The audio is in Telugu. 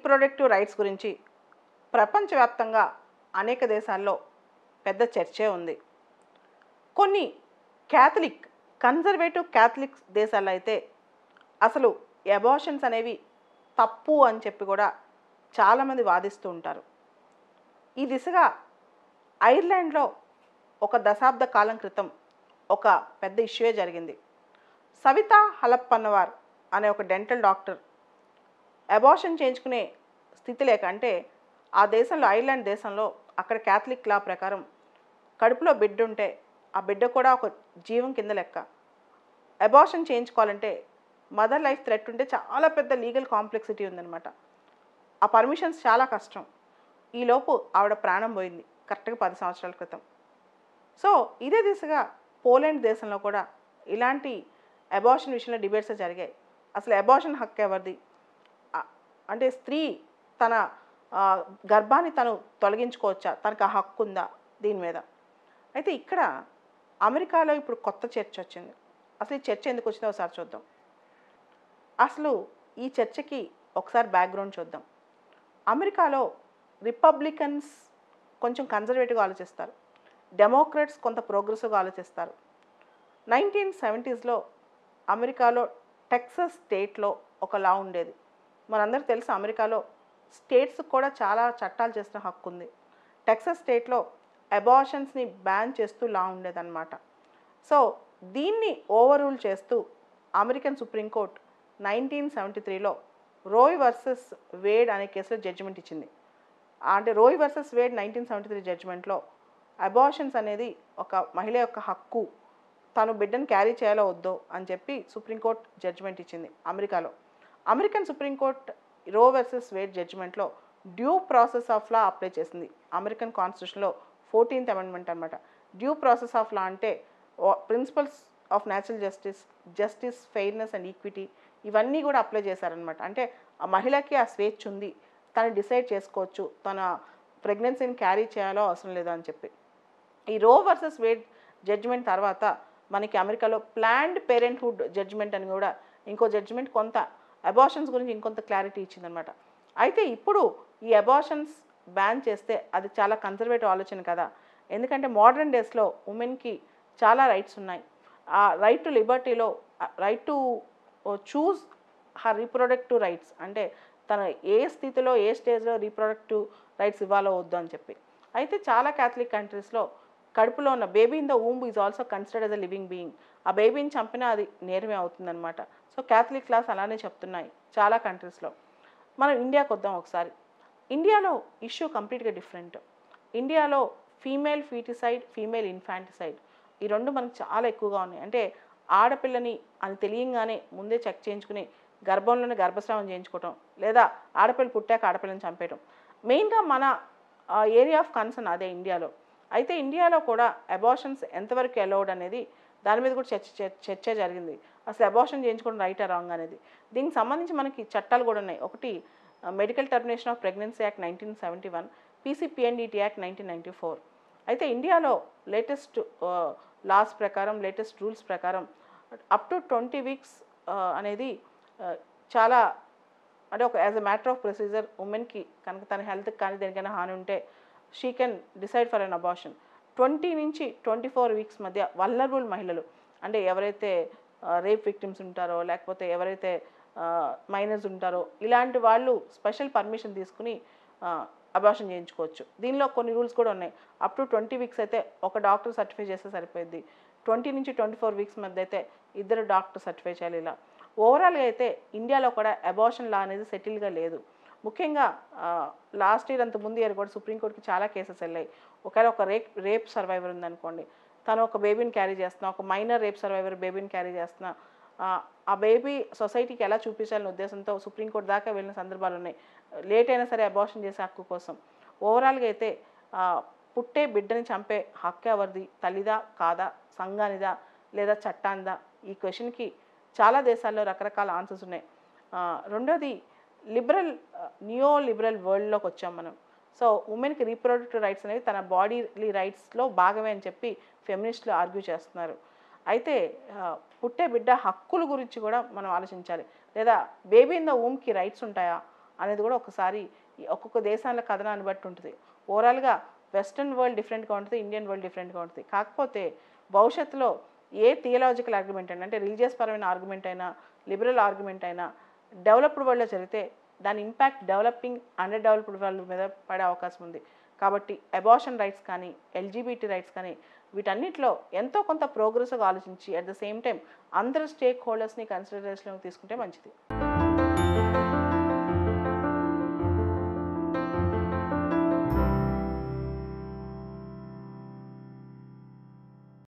రీప్రొడక్టివ్ రైట్స్ గురించి ప్రపంచవ్యాప్తంగా అనేక దేశాల్లో పెద్ద చర్చే ఉంది కొన్ని క్యాథలిక్ కన్జర్వేటివ్ క్యాథలిక్ దేశాల్లో అయితే అసలు అబార్షన్స్ అనేవి తప్పు అని చెప్పి కూడా చాలామంది వాదిస్తూ ఉంటారు ఈ దిశగా ఐర్లాండ్లో ఒక దశాబ్ద కాలం క్రితం ఒక పెద్ద ఇష్యూయే జరిగింది సవితా హలప్పన్నవార్ అనే ఒక డెంటల్ డాక్టర్ అబార్షన్ చేయించుకునే స్థితి లేక అంటే ఆ దేశంలో ఐర్లాండ్ దేశంలో అక్కడ క్యాథలిక్ లా ప్రకారం కడుపులో బిడ్డ ఉంటే ఆ బిడ్డ కూడా ఒక జీవం కింద లెక్క అబార్షన్ చేయించుకోవాలంటే మదర్ లైఫ్ థ్రెట్ ఉంటే చాలా పెద్ద లీగల్ కాంప్లెక్సిటీ ఉందన్నమాట ఆ పర్మిషన్స్ చాలా కష్టం ఈలోపు ఆవిడ ప్రాణం పోయింది కరెక్ట్గా పది సంవత్సరాల క్రితం సో ఇదే దిశగా పోలాండ్ దేశంలో కూడా ఇలాంటి అబార్షన్ విషయంలో డిబేట్స్ జరిగాయి అసలు అబార్షన్ హక్కు ఎవరిది ఆ- అంటే స్త్రీ తన ఆ, గర్భాన్ని తను తొలగించుకోవచ్చా తనకు ఆ హక్కు ఉందా దీని మీద అయితే ఇక్కడ అమెరికాలో ఇప్పుడు కొత్త చర్చ వచ్చింది అసలు ఈ చర్చ ఎందుకు వచ్చిందో ఒకసారి చూద్దాం అసలు ఈ చర్చకి ఒకసారి బ్యాక్గ్రౌండ్ చూద్దాం అమెరికాలో రిపబ్లికన్స్ కొంచెం కన్జర్వేటివ్గా ఆలోచిస్తారు డెమోక్రాట్స్ కొంత ప్రోగ్రెసివ్గా ఆలోచిస్తారు నైన్టీన్ సెవెంటీస్లో అమెరికాలో టెక్సస్ స్టేట్లో ఒక లా ఉండేది మనందరికీ తెలుసు అమెరికాలో స్టేట్స్ కూడా చాలా చట్టాలు చేసిన హక్కు ఉంది టెక్సస్ స్టేట్లో అబార్షన్స్ని బ్యాన్ చేస్తూ లా ఉండేదన్నమాట సో దీన్ని ఓవర్ రూల్ చేస్తూ అమెరికన్ సుప్రీంకోర్టు నైన్టీన్ సెవెంటీ త్రీలో రోయ్ వర్సెస్ వేడ్ అనే కేసులో జడ్జిమెంట్ ఇచ్చింది అంటే Roe versus Wade nineteen seventy three జడ్జిమెంట్లో అబార్షన్స్ అనేది ఒక మహిళ యొక్క హక్కు తను బిడ్డను క్యారీ చేయాలో వద్దో అని చెప్పి సుప్రీంకోర్టు జడ్జిమెంట్ ఇచ్చింది అమెరికాలో American supreme court Roe versus Wade జడ్జిమెంట్లో due process of law apply చేసింది అమెరికన్ కాన్స్టిట్యూషన్లో ఫోర్టీన్త్ అమెండ్మెంట్ అనమాట డ్యూ ప్రాసెస్ ఆఫ్ లా అంటే principles of natural justice justice fairness and equity ఇవన్నీ కూడా అప్లై చేశారనమాట అంటే ఆ మహిళకి ఆ స్వేచ్ఛ ఉంది తను డిసైడ్ చేసుకోవచ్చు తన ప్రెగ్నెన్సీని క్యారీ చేయాలో అవసరం లేదు అని చెప్పి ఈ రో వర్సెస్ వేడ్ జడ్జిమెంట్ తర్వాత మనకి అమెరికాలో ప్లాన్డ్ పేరెంట్హుడ్ జడ్జిమెంట్ అని కూడా ఇంకో జడ్జిమెంట్ కొంత అబార్షన్స్ గురించి ఇంకొంత క్లారిటీ ఇచ్చిందనమాట అయితే ఇప్పుడు ఈ అబార్షన్స్ బ్యాన్ చేస్తే అది చాలా కన్సర్వేటివ్ ఆలోచన కదా ఎందుకంటే మోడర్న్ డేస్లో ఉమెన్కి చాలా రైట్స్ ఉన్నాయి ఆ రైట్ టు లిబర్టీలో right to choose her reproductive rights అంటే తన ఏ స్థితిలో ఏ స్టేజ్లో రీప్రొడక్టివ్ రైట్స్ ఇవ్వాలో వద్దు అని చెప్పి అయితే చాలా క్యాథలిక్ కంట్రీస్లో కడుపులో ఉన్న baby in the womb is also considered as a living being ఆ బేబీని చంపినా అది నేరమే అవుతుందన్నమాట సో క్యాథలిక్ క్లాస్ అలానే చెప్తున్నాయి చాలా కంట్రీస్లో మనం ఇండియాకి వద్దాం ఒకసారి ఇండియాలో ఇష్యూ కంప్లీట్గా డిఫరెంట్ ఇండియాలో ఫీమేల్ ఫీటిసైడ్ ఫీమేల్ ఇన్ఫాంటిసైడ్ ఈ రెండు మనకు చాలా ఎక్కువగా ఉన్నాయి అంటే ఆడపిల్లని అని తెలియంగానే ముందే చెక్ చేయించుకుని గర్భంలోనే గర్భస్రావం చేయించుకోవటం లేదా ఆడపిల్ల పుట్టాక ఆడపిల్లని చంపేయటం మెయిన్గా మన ఏరియా ఆఫ్ కన్సర్న్ అదే ఇండియాలో అయితే ఇండియాలో కూడా అబార్షన్స్ ఎంతవరకు అలౌడ్ అనేది దాని మీద కూడా చర్చ చర్చ- చర్చ జరిగింది అసలు అబార్షన్ చేయించుకోవడం రైటా రాంగ్ అనేది దీనికి సంబంధించి మనకి చట్టాలు కూడా ఉన్నాయి ఒకటి medical termination of pregnancy act nineteen seventy one PCPNDT act nineteen ninety four అయితే ఇండియాలో లేటెస్ట్ లాస్ ప్రకారం లేటెస్ట్ రూల్స్ ప్రకారం అప్ టు ట్వంటీ వీక్స్ అనేది ఆ, చాలా అంటే ఒక as a matter of procedure ఉమెన్కి కనుక తన హెల్త్కి కానీ దేనికైనా హాని ఉంటే she can decide for an abortion twenty నుంచి ట్వంటీ ఫోర్ వీక్స్ మధ్య వల్నరబుల్ మహిళలు అంటే ఎవరైతే రేప్ విక్టిమ్స్ ఉంటారో లేకపోతే ఎవరైతే మైనర్స్ ఉంటారో ఇలాంటి వాళ్ళు స్పెషల్ పర్మిషన్ తీసుకుని అబార్షన్ చేయించుకోవచ్చు దీనిలో కొన్ని రూల్స్ కూడా ఉన్నాయి అప్ టు ట్వంటీ వీక్స్ అయితే ఒక డాక్టర్ సర్టిఫై చేస్తే సరిపోయింది ట్వంటీ నుంచి ట్వంటీ ఫోర్ వీక్స్ మధ్య అయితే ఇద్దరు డాక్టర్ సర్టిఫై చేయాలి ఇలా ఓవరాల్గా అయితే ఇండియాలో కూడా అబార్షన్ లా అనేది సెటిల్గా లేదు ముఖ్యంగా లాస్ట్ ఇయర్ అంత ముందు ఇయర్ కూడా సుప్రీంకోర్టుకి చాలా కేసెస్ వెళ్ళాయి ఒకవేళ ఒక రేప్ రేప్ సర్వైవర్ ఉందనుకోండి తను ఒక బేబీని క్యారీ చేస్తున్నా ఒక మైనర్ రేప్ సర్వైవర్ బేబీని క్యారీ చేస్తున్నా ఆ, ఆ బేబీ సొసైటీకి ఎలా చూపించాలనే ఉద్దేశంతో సుప్రీంకోర్టు దాకా వెళ్ళిన సందర్భాలు ఉన్నాయి లేట్ అయినా సరే అబార్షన్ చేసే హక్కు కోసం ఓవరాల్గా అయితే ఆ, పుట్టే బిడ్డని చంపే హక్కు ఎవరిది తల్లిదా కాదా సంఘానిదా లేదా చట్టానిదా ఈ క్వశ్చన్కి చాలా దేశాల్లో రకరకాల ఆన్సర్స్ ఉన్నాయి ఆ, రెండోది లిబరల్ నియో లిబరల్ వరల్డ్లోకి వచ్చాం మనం సో ఉమెన్కి రీప్రొడక్టివ్ రైట్స్ అనేవి తన బాడీ రైట్స్లో భాగమే అని చెప్పి ఫెమినిస్టులు ఆర్గ్యూ చేస్తున్నారు అయితే ఆ, పుట్టే బిడ్డ హక్కుల గురించి కూడా మనం ఆలోచించాలి లేదా బేబీ ఇన్ ద ఊమ్కి రైట్స్ ఉంటాయా అనేది కూడా ఒకసారి ఈ ఒక్కొక్క దేశాల కథనాన్ని బట్టి ఉంటుంది ఓవరాల్గా వెస్ట్రన్ వరల్డ్ డిఫరెంట్గా ఉంటుంది ఇండియన్ వరల్డ్ డిఫరెంట్గా ఉంటుంది కాకపోతే భవిష్యత్తులో ఏ థియలాజికల్ ఆర్గ్యుమెంట్ అయినా అంటే రిలీజియస్ పరమైన ఆర్గ్యుమెంట్ అయినా లిబరల్ ఆర్గ్యుమెంట్ అయినా డెవలప్డ్ వరల్డ్లో జరిగితే దాని impact developing under developed world మీద పడే అవకాశం ఉంది కాబట్టి అబార్షన్ రైట్స్ కానీ ఎల్జీబీటీ రైట్స్ కానీ వీటన్నిటిలో ఎంతో కొంత ప్రోగ్రెస్గా ఆలోచించి అట్ ద సేమ్ టైం అందరు స్టేక్ హోల్డర్స్ని కన్సిడరేషన్లోకి తీసుకుంటే మంచిది